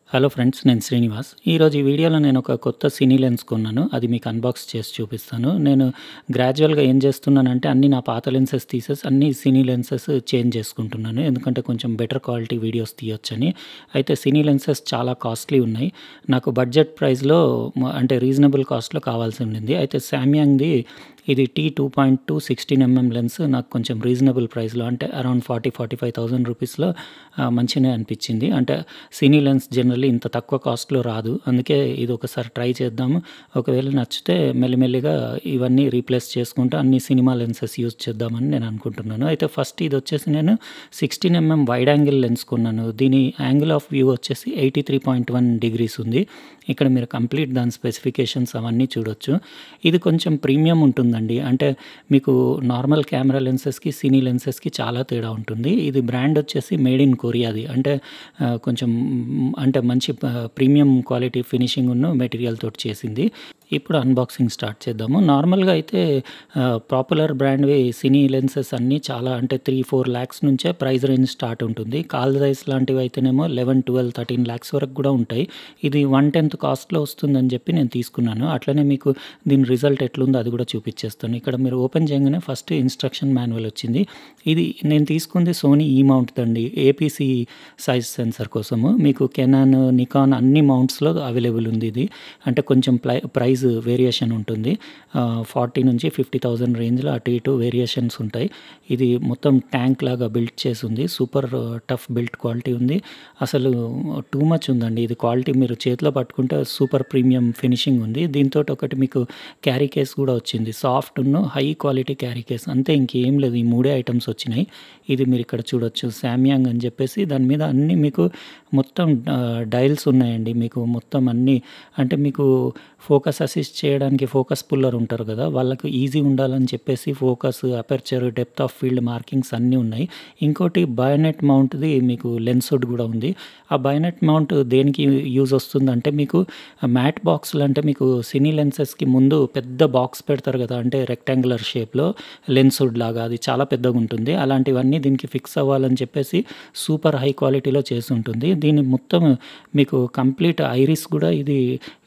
hello friends నేను శ్రీనివాస్ ఈరోజు ఈ వీడియోలో నేను ఒక కొత్త సినీ లెన్స్ కొన్నాను అది మీకు అన్బాక్స్ చేసి చూపిస్తాను నేను గ్రాడ్యువల్గా ఏం చేస్తున్నానంటే అన్ని నా పాత లెన్సెస్ తీసేసి అన్ని సినీ లెన్సెస్ చేంజ్ చేసుకుంటున్నాను ఎందుకంటే కొంచెం బెటర్ క్వాలిటీ వీడియోస్ తీయొచ్చని అయితే సినీ లెన్సెస్ చాలా కాస్ట్లీ ఉన్నాయి నాకు బడ్జెట్ ప్రైస్లో అంటే రీజనబుల్ కాస్ట్లో కావాల్సి ఉండింది అయితే శామ్యాంగ్ది ఇది T two point two sixteen mm lens నాకు కొంచెం రీజనబుల్ ప్రైస్లో అంటే around forty forty five thousand రూపీస్లో మంచిగానే అనిపించింది అంటే సినీ లెన్స్ జనరల్లీ ఇంత తక్కువ కాస్ట్లో రాదు అందుకే ఇది ఒకసారి ట్రై చేద్దాము ఒకవేళ నచ్చితే మెల్లిమెల్లిగా ఇవన్నీ రీప్లేస్ చేసుకుంటూ అన్ని సినిమా లెన్సెస్ యూజ్ చేద్దామని నేను అనుకుంటున్నాను అయితే ఫస్ట్ ఇది వచ్చేసి నేను sixteen mm wide angle lens కొన్నాను దీని యాంగిల్ ఆఫ్ వ్యూ వచ్చేసి eighty three point one degrees ఉంది ఇక్కడ మీరు కంప్లీట్ దాని స్పెసిఫికేషన్స్ అవన్నీ చూడొచ్చు ఇది కొంచెం ప్రీమియం ఉంటుందండి అంటే మీకు నార్మల్ కెమెరా లెన్సెస్కి సినీ లెన్సెస్కి చాలా తేడా ఉంటుంది ఇది బ్రాండ్ వచ్చేసి మేడ్ ఇన్ కొరియాది అంటే కొంచెం అంటే మంచి ప్రీమియం క్వాలిటీ ఫినిషింగ్ ఉన్న మెటీరియల్ తోటి చేసింది ఇప్పుడు అన్బాక్సింగ్ స్టార్ట్ చేద్దాము నార్మల్గా అయితే పాపులర్ బ్రాండ్వి సినీ లెన్సెస్ అన్నీ చాలా అంటే త్రీ ఫోర్ ల్యాక్స్ నుంచే ప్రైస్ రేంజ్ స్టార్ట్ ఉంటుంది కాల్ సైజ్ లాంటివి అయితేనేమో లెవెన్ ట్వెల్వ్ థర్టీన్ ల్యాక్స్ వరకు కూడా ఉంటాయి ఇది వన్ టెన్త్ కాస్ట్లో వస్తుందని చెప్పి నేను తీసుకున్నాను అట్లనే మీకు దీని రిజల్ట్ ఎట్లుందో అది కూడా చూపించేస్తాను ఇక్కడ మీరు ఓపెన్ చేయగానే ఫస్ట్ ఇన్స్ట్రక్షన్ మాన్యువల్ వచ్చింది ఇది నేను తీసుకుంది సోనీ ఈ మౌంట్ అండి ఏపీసీ సైజ్ సెన్సర్ కోసము మీకు కెనాన్ నికాన్ అన్ని మౌంట్స్లో అవైలబుల్ ఉంది ఇది అంటే కొంచెం ప్లై ప్రైస్ వేరియేషన్ ఉంటుంది ఫార్టీ నుంచి ఫిఫ్టీ థౌజండ్ రేంజ్లో అటు ఇటు వేరియేషన్స్ ఉంటాయి ఇది మొత్తం ట్యాంక్ లాగా బిల్ట్ చేసి ఉంది సూపర్ టఫ్ బిల్ట్ క్వాలిటీ ఉంది అసలు టూ మచ్ ఉందండి ఇది క్వాలిటీ మీరు చేతిలో పట్టుకుంటే సూపర్ ప్రీమియం ఫినిషింగ్ ఉంది దీంతో ఒకటి మీకు క్యారీ కేస్ కూడా వచ్చింది సాఫ్ట్ ఉన్న హై క్వాలిటీ క్యారీ కేస్ అంతే ఇంకేం లేదు ఈ మూడే ఐటమ్స్ వచ్చినాయి ఇది మీరు ఇక్కడ చూడొచ్చు శామ్యాంగ్ అని చెప్పేసి దాని మీద అన్నీ మీకు మొత్తం డైల్స్ ఉన్నాయండి మీకు మొత్తం అన్నీ అంటే మీకు ఫోకస్ అసిస్ట్ చేయడానికి ఫోకస్ పుల్లర్ ఉంటారు కదా వాళ్ళకు ఈజీ ఉండాలని చెప్పేసి focus aperture depth of field markings అన్నీ ఉన్నాయి ఇంకోటి బయోనెట్ మౌంట్ది మీకు లెన్సుడ్ కూడా ఉంది ఆ బయోనెట్ మౌంట్ దేనికి యూజ్ వస్తుందంటే మీకు మ్యాట్ బాక్స్లు అంటే మీకు సినీ లెన్సెస్కి ముందు పెద్ద బాక్స్ పెడతారు కదా అంటే రెక్టాంగులర్ షేప్లో లెన్సుడ్ లాగా అది చాలా పెద్దగా ఉంటుంది అలాంటివన్నీ దీనికి ఫిక్స్ అవ్వాలని చెప్పేసి సూపర్ హై క్వాలిటీలో చేసి ఉంటుంది దీని మొత్తం మీకు కంప్లీట్ ఐరిస్ కూడా ఇది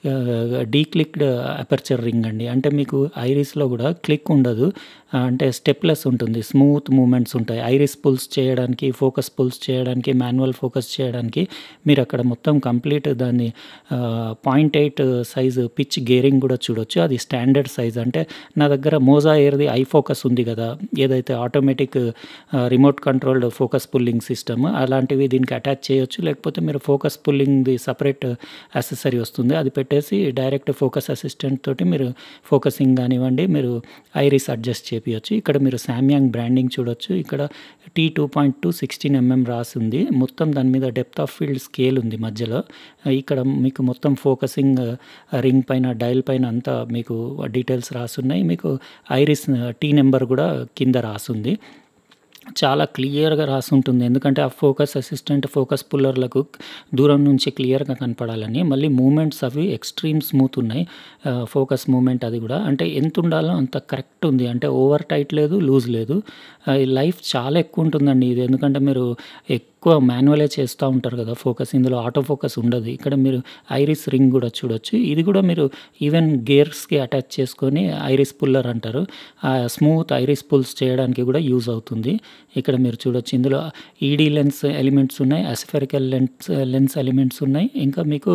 డీక్లిక్డ్ అపర్చర్ రింగ్ అండి అంటే మీకు ఐరిస్లో కూడా క్లిక్ ఉండదు అంటే స్టెప్లెస్ ఉంటుంది స్మూత్ మూమెంట్స్ ఉంటాయి ఐరిస్ పుల్స్ చేయడానికి ఫోకస్ పుల్స్ చేయడానికి మాన్యువల్ ఫోకస్ చేయడానికి మీరు అక్కడ మొత్తం కంప్లీట్ దాన్ని point eight size pitch gearing కూడా చూడొచ్చు అది స్టాండర్డ్ సైజ్ అంటే నా దగ్గర మోజా ఎయిర్ది ఐ ఫోకస్ ఉంది కదా ఏదైతే automatic remote controlled focus pulling system అలాంటివి దీనికి అటాచ్ చేయొచ్చు లేకపోతే మీరు ఫోకస్ పుల్లింగ్ది సపరేట్ అసెసరీ వస్తుంది అది పెట్టేసి డైరెక్ట్ ఫోకస్ అసిస్టెంట్ తోటి మీరు ఫోకసింగ్ కానివ్వండి మీరు ఐరిస్ అడ్జస్ట్ చేపించచ్చు ఇక్కడ మీరు శామ్యాంగ్ బ్రాండింగ్ చూడొచ్చు ఇక్కడ T two point two sixteen mm రాసి ఉంది మొత్తం దాని మీద డెప్త్ ఆఫ్ ఫీల్డ్ స్కేల్ ఉంది మధ్యలో ఇక్కడ మీకు మొత్తం ఫోకసింగ్ రింగ్ పైన డైల్ పైన అంతా మీకు డీటెయిల్స్ రాసున్నాయి మీకు ఐరిస్ టీ నెంబర్ కూడా కింద రాసుంది చాలా క్లియర్గా రాసి ఉంటుంది ఎందుకంటే ఆ ఫోకస్ అసిస్టెంట్ ఫోకస్ పుల్లర్లకు దూరం నుంచి క్లియర్గా కనపడాలని మళ్ళీ మూమెంట్స్ అవి ఎక్స్ట్రీమ్ స్మూత్ ఉన్నాయి ఫోకస్ మూమెంట్ అది కూడా అంటే ఎంత ఉండాలో అంత కరెక్ట్ ఉంది అంటే ఓవర్ టైట్ లేదు లూజ్ లేదు లైఫ్ చాలా ఎక్కువ ఉంటుందండి ఇది ఎందుకంటే మీరు ఎక్కువ మాన్యువలే చేస్తూ ఉంటారు కదా ఫోకస్ ఇందులో ఆటో ఫోకస్ ఉండదు ఇక్కడ మీరు ఐరిస్ రింగ్ కూడా చూడొచ్చు ఇది కూడా మీరు ఈవెన్ గేర్స్కి అటాచ్ చేసుకొని ఐరిస్ పుల్లర్ అంటారు స్మూత్ ఐరిస్ పుల్స్ చేయడానికి కూడా యూజ్ అవుతుంది ఇక్కడ మీరు చూడొచ్చు ఇందులో ఈడీ లెన్స్ ఎలిమెంట్స్ ఉన్నాయి అసిఫెరికల్ లెన్స్ లెన్స్ ఎలిమెంట్స్ ఉన్నాయి ఇంకా మీకు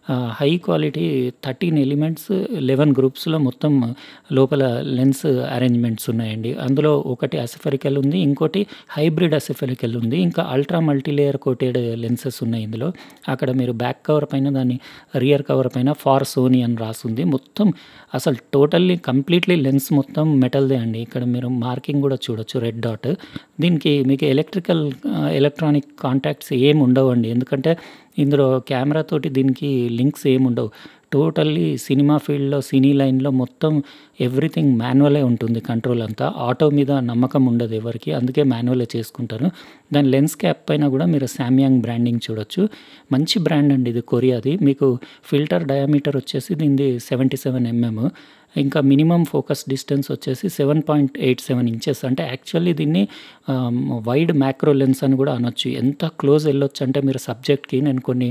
high quality thirteen elements eleven గ్రూప్స్లో మొత్తం లోపల లెన్స్ అరేంజ్మెంట్స్ ఉన్నాయండి అందులో ఒకటి అసిఫెరికల్ ఉంది ఇంకోటి హైబ్రిడ్ అసిఫెరికల్ ఉంది ఇంకా అల్ట్రా మల్టీలేయర్ కోటెడ్ లెన్సెస్ ఉన్నాయి ఇందులో అక్కడ మీరు బ్యాక్ కవర్ పైన దాన్ని రియర్ కవర్ పైన ఫార్ సోనీ అని రాసుంది మొత్తం అసలు టోటల్లీ కంప్లీట్లీ లెన్స్ మొత్తం మెటల్దే అండి ఇక్కడ మీరు మార్కింగ్ కూడా చూడొచ్చు రెడ్ డాట్ దీనికి మీకు ఎలక్ట్రికల్ ఎలక్ట్రానిక్ కాంటాక్ట్స్ ఏమి ఉండవండి ఎందుకంటే ఇందులో కెమెరా తోటి దీనికి లింక్స్ ఏమి ఉండవు టోటల్లీ సినిమా ఫీల్డ్లో సినీ లైన్లో మొత్తం ఎవ్రీథింగ్ మాన్యువలే ఉంటుంది కంట్రోల్ అంతా ఆటో మీద నమ్మకం ఉండదు ఎవరికి అందుకే మాన్యువలే చేసుకుంటారు దాని లెన్స్ క్యాప్ పైన కూడా మీరు శామ్యాంగ్ బ్రాండింగ్ చూడొచ్చు మంచి బ్రాండ్ అండి ఇది కొరియాది మీకు ఫిల్టర్ డయామీటర్ వచ్చేసి దీనిది సెవెంటీ సెవెన్ ఎంఎం ఇంకా మినిమమ్ ఫోకస్ డిస్టెన్స్ వచ్చేసి seven point eight seven inches అంటే యాక్చువల్లీ దీన్ని వైడ్ మ్యాక్రో లెన్స్ అని కూడా అనొచ్చు ఎంత క్లోజ్ వెళ్ళొచ్చు అంటే మీరు సబ్జెక్ట్కి నేను కొన్ని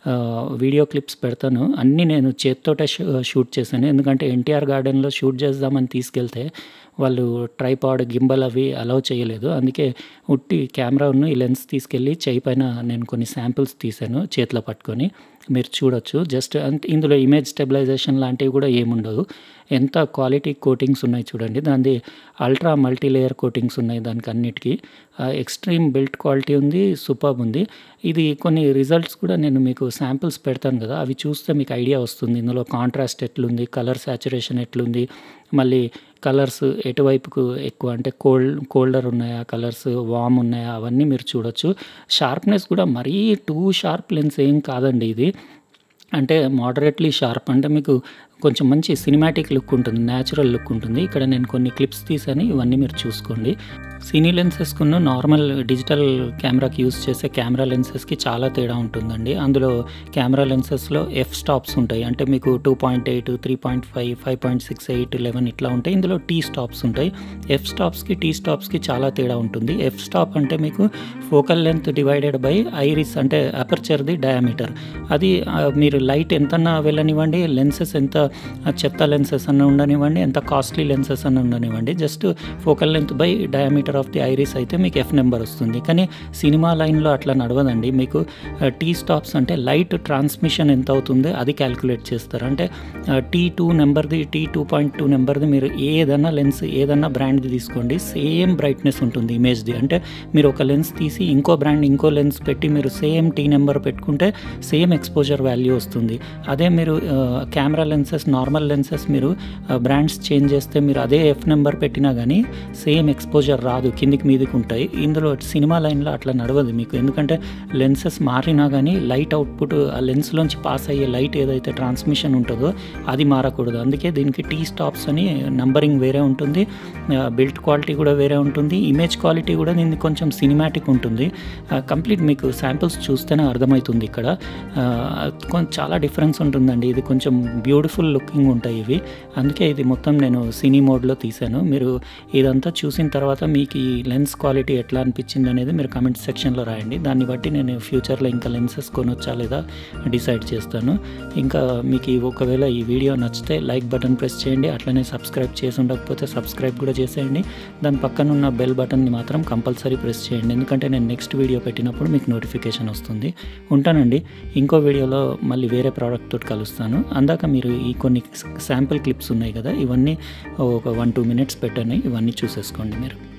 వీడియో క్లిప్స్ పెడతాను అన్నీ నేను చేత్తోటే షూట్ చేశాను ఎందుకంటే ఎన్టీఆర్ గార్డెన్లో షూట్ చేద్దామని తీసుకెళ్తే వాళ్ళు ట్రైపాడ్ గింబల్ అవి అలౌ చేయలేదు అందుకే ఉట్టి కెమెరాను ఈ లెన్స్ తీసుకెళ్ళి చేయి పైన నేను కొన్ని శాంపిల్స్ తీశాను చేతిలో పట్టుకొని మీరు చూడొచ్చు జస్ట్ అంత ఇందులో ఇమేజ్ స్టెబిలైజేషన్ లాంటివి కూడా ఏముండవు ఎంత క్వాలిటీ కోటింగ్స్ ఉన్నాయి చూడండి దానిది అల్ట్రా మల్టీ లేయర్ కోటింగ్స్ ఉన్నాయి దానికి అన్నిటికీ ఎక్స్ట్రీమ్ బిల్ట్ క్వాలిటీ ఉంది సూపర్ ఉంది ఇది కొన్ని రిజల్ట్స్ కూడా నేను మీకు శాంపిల్స్ పెడతాను కదా అవి చూస్తే మీకు ఐడియా వస్తుంది ఇందులో కాంట్రాస్ట్ ఎట్లుంది కలర్ సాచురేషన్ ఎట్లుంది మళ్ళీ కలర్స్ ఎటువైపుకు ఎక్కువ అంటే కోల్డ్ కోల్డర్ ఉన్నాయా కలర్స్ వామ్ ఉన్నాయా అవన్నీ మీరు చూడొచ్చు షార్ప్నెస్ కూడా మరీ టూ షార్ప్ లెన్స్ ఏం కాదండి ఇది అంటే మోడరేట్లీ షార్ప్ అంటే మీకు కొంచెం మంచి సినిమాటిక్ లుక్ ఉంటుంది న్యాచురల్ లుక్ ఉంటుంది ఇక్కడ నేను కొన్ని క్లిప్స్ తీసాను ఇవన్నీ మీరు చూసుకోండి సినీ లెన్సెస్కున్న నార్మల్ డిజిటల్ కెమెరాకి యూస్ చేసే కెమెరా లెన్సెస్కి చాలా తేడా ఉంటుందండి అందులో కెమెరా లెన్సెస్లో ఎఫ్ స్టాప్స్ ఉంటాయి అంటే మీకు two point eight three point five five point six eight eleven ఇట్లా ఉంటాయి ఇందులో టీ స్టాప్స్ ఉంటాయి ఎఫ్ స్టాప్స్కి టీ స్టాప్స్కి చాలా తేడా ఉంటుంది ఎఫ్ స్టాప్ అంటే మీకు focal length divided by iris అంటే అపర్చర్ది డయామీటర్ అది మీరు లైట్ ఎంతన్నా వెళ్ళనివ్వండి లెన్సెస్ ఎంత చెత్త లెన్సెస్ అన్న ఉండనివ్వండి ఎంత కాస్ట్లీ లెన్సెస్ అన్న ఉండనివ్వండి just focal length by diameter of the iris అయితే మీకు ఎఫ్ నెంబర్ వస్తుంది కానీ సినిమా లైన్లో అట్లా నడవదండి మీకు టీ స్టాప్స్ అంటే లైట్ ట్రాన్స్మిషన్ ఎంత అవుతుందో అది క్యాలిక్యులేట్ చేస్తారు అంటే టీ టూ నెంబర్ది టీ టూ పాయింట్ టూ నెంబర్ది మీరు ఏదన్నా లెన్స్ ఏదన్నా బ్రాండ్ది తీసుకోండి సేమ్ బ్రైట్నెస్ ఉంటుంది ఇమేజ్ది అంటే మీరు ఒక లెన్స్ తీసి ఇంకో బ్రాండ్ ఇంకో లెన్స్ పెట్టి మీరు సేమ్ టీ నెంబర్ పెట్టుకుంటే సేమ్ ఎక్స్పోజర్ వాల్యూ వస్తుంది అదే మీరు కెమెరా లెన్సెస్ నార్మల్ లెన్సెస్ మీరు బ్రాండ్స్ చేంజ్ చేస్తే మీరు అదే ఎఫ్ నెంబర్ పెట్టినా కానీ సేమ్ ఎక్స్పోజర్ రాదు కిందికి మీదికి ఉంటాయి ఇందులో సినిమా లైన్లో అట్లా నడవదు మీకు ఎందుకంటే లెన్సెస్ మారినా కానీ లైట్ అవుట్పుట్ ఆ లెన్స్లోంచి పాస్ అయ్యే లైట్ ఏదైతే ట్రాన్స్మిషన్ ఉంటుందో అది మారకూడదు అందుకే దీనికి టీ స్టాప్స్ అని నంబరింగ్ వేరే ఉంటుంది బిల్ట్ క్వాలిటీ కూడా వేరే ఉంటుంది ఇమేజ్ క్వాలిటీ కూడా దీనికి కొంచెం సినిమాటిక్ ఉంటుంది కంప్లీట్ మీకు శాంపిల్స్ చూస్తేనే అర్థమవుతుంది ఇక్కడ చాలా డిఫరెన్స్ ఉంటుందండి ఇది కొంచెం బ్యూటిఫుల్ లుకింగ్ ఉంటాయి ఇవి అందుకే ఇది మొత్తం నేను సినీ మోడ్లో తీశాను మీరు ఇదంతా చూసిన తర్వాత మీకు ఈ లెన్స్ క్వాలిటీ ఎట్లా అనిపించింది అనేది మీరు కమెంట్ సెక్షన్లో రాయండి దాన్ని బట్టి నేను ఫ్యూచర్లో ఇంకా లెన్సెస్ కొనొచ్చా లేదా డిసైడ్ చేస్తాను ఇంకా మీకు ఒకవేళ ఈ వీడియో నచ్చితే లైక్ బటన్ ప్రెస్ చేయండి అట్లనే సబ్స్క్రైబ్ చేసి ఉండకపోతే సబ్స్క్రైబ్ కూడా చేసేయండి దాని పక్కన ఉన్న బెల్ బటన్ని మాత్రం కంపల్సరీ ప్రెస్ చేయండి ఎందుకంటే నేను నెక్స్ట్ వీడియో పెట్టినప్పుడు మీకు నోటిఫికేషన్ వస్తుంది ఉంటానండి ఇంకో వీడియోలో మళ్ళీ వేరే ప్రోడక్ట్ తోటి కలుస్తాను అందాక మీరు ఈ కొన్ని శాంపుల్ క్లిప్స్ ఉన్నాయి కదా ఇవన్నీ ఒక వన్ టూ మినిట్స్ పెట్టండి ఇవన్నీ చూసేసుకోండి మీరు